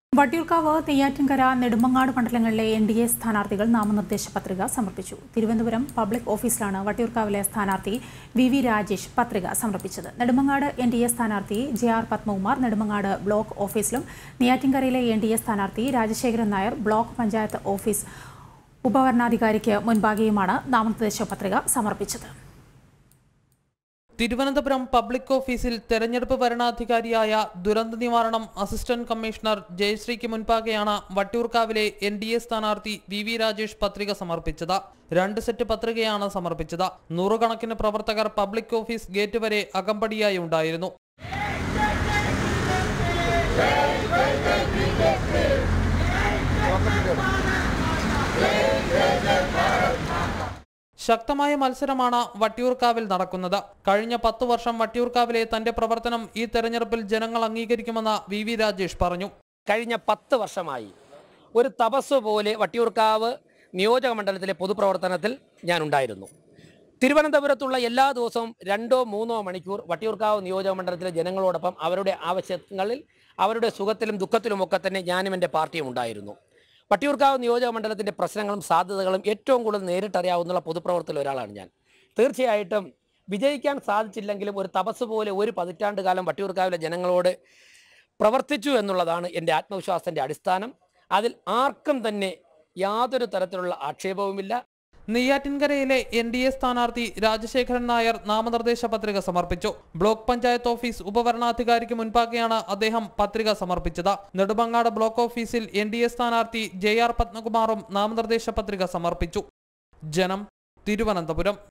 വട്ടിയൂർക്കാവ് നെയ്യാറ്റിൻകര നെടുമങ്ങാട് മണ്ഡലങ്ങളിലെ N D A സ്ഥാനാർത്ഥികൾ നാമനിർദ്ദേശ പത്രിക സമർപ്പിച്ചു തിരുവനന്തപുരം പബ്ലിക് ഓഫീസിലാണ് വട്ടിയൂർക്കാവിലെ സ്ഥാനാർത്ഥി വി വി രാജേഷ് പത്രിക സമർപ്പിച്ചത് നെടുമങ്ങാട് എൻ ഡി എ സ്ഥാനാർത്ഥി J R Padmakumar Nedumangad block ഓഫീസിലും നെയ്യാറ്റിൻകരയിലെ എൻ ഡി എ സ്ഥാനാർത്ഥി രാജശേഖരൻ നായർ ബ്ലോക്ക് പഞ്ചായത്ത് ഓഫീസ് ഉപവരണാധികാരിക്ക് മുൻപാകെയുമാണ് നാമനിർദ്ദേശ പത്രിക സമർപ്പിച്ചത് തിരുവനന്തപുരം പബ്ലിക് ഓഫീസിൽ തെരഞ്ഞെടുപ്പ് ഭരണാധികാരിയായ ദുരന്ത നിവാരണം അസിസ്റ്റന്റ് കമ്മീഷണർ ജയശ്രീക്ക് മുൻപാകെയാണ് വട്ടിയൂർക്കാവിലെ എൻ ഡി എ സ്ഥാനാർത്ഥി വി വി രാജേഷ് പത്രിക സമർപ്പിച്ചത് രണ്ട് സെറ്റ് പത്രികയാണ് സമർപ്പിച്ചത് നൂറുകണക്കിന് പ്രവർത്തകർ പബ്ലിക് ഓഫീസ് ഗേറ്റ് വരെ അകമ്പടിയായി ഉണ്ടായിരുന്നു ശക്തമായ മത്സരമാണ് വട്ടിയൂർക്കാവിൽ നടക്കുന്നത് കഴിഞ്ഞ പത്തു വർഷം വട്ടിയൂർക്കാവിലെ തന്റെ പ്രവർത്തനം ഈ തെരഞ്ഞെടുപ്പിൽ ജനങ്ങൾ അംഗീകരിക്കുമെന്ന് വി വി രാജേഷ് പറഞ്ഞു കഴിഞ്ഞ പത്ത് വർഷമായി ഒരു തപസ് പോലെ വട്ടിയൂർക്കാവ് നിയോജക മണ്ഡലത്തിലെ പൊതുപ്രവർത്തനത്തിൽ ഞാൻ ഉണ്ടായിരുന്നു തിരുവനന്തപുരത്തുള്ള എല്ലാ ദിവസവും രണ്ടോ മൂന്നോ മണിക്കൂർ വട്ടിയൂർക്കാവ് നിയോജക മണ്ഡലത്തിലെ ജനങ്ങളോടൊപ്പം അവരുടെ ആവശ്യങ്ങളിൽ അവരുടെ സുഖത്തിലും ദുഃഖത്തിലുമൊക്കെ തന്നെ ഞാനും എൻ്റെ പാർട്ടിയും ഉണ്ടായിരുന്നു വട്ടിയൂർക്കാവ് നിയോജക മണ്ഡലത്തിൻ്റെ പ്രശ്നങ്ങളും സാധ്യതകളും ഏറ്റവും കൂടുതൽ നേരിട്ടറിയാവുന്ന പൊതുപ്രവർത്തകരിൽ ഒരാളാണ് ഞാൻ തീർച്ചയായിട്ടും വിജയിക്കാൻ സാധിച്ചില്ലെങ്കിലും ഒരു തപസ് പോലെ ഒരു പതിറ്റാണ്ട് കാലം വട്ടിയൂർക്കാവിലെ ജനങ്ങളോട് പ്രവർത്തിച്ചു എന്നുള്ളതാണ് എൻ്റെ ആത്മവിശ്വാസത്തിൻ്റെ അടിസ്ഥാനം അതിൽ ആർക്കും തന്നെ യാതൊരു തരത്തിലുള്ള ആക്ഷേപവുമില്ല നെയ്യാറ്റിൻകരയിലെ എൻ ഡി എ സ്ഥാനാർത്ഥി രാജശേഖരൻ നായർ നാമനിർദ്ദേശ പത്രിക സമർപ്പിച്ചു ബ്ലോക്ക് പഞ്ചായത്ത് ഓഫീസ് ഉപവരണാധികാരിക്ക് മുൻപാകെയാണ് അദ്ദേഹം പത്രിക സമർപ്പിച്ചത് നെടുമങ്ങാട് ബ്ലോക്ക് ഓഫീസിൽ എൻ ഡി എ സ്ഥാനാർത്ഥി ജെ ആർ പത്മകുമാറും നാമനിർദ്ദേശ പത്രിക സമർപ്പിച്ചു ജനം തിരുവനന്തപുരം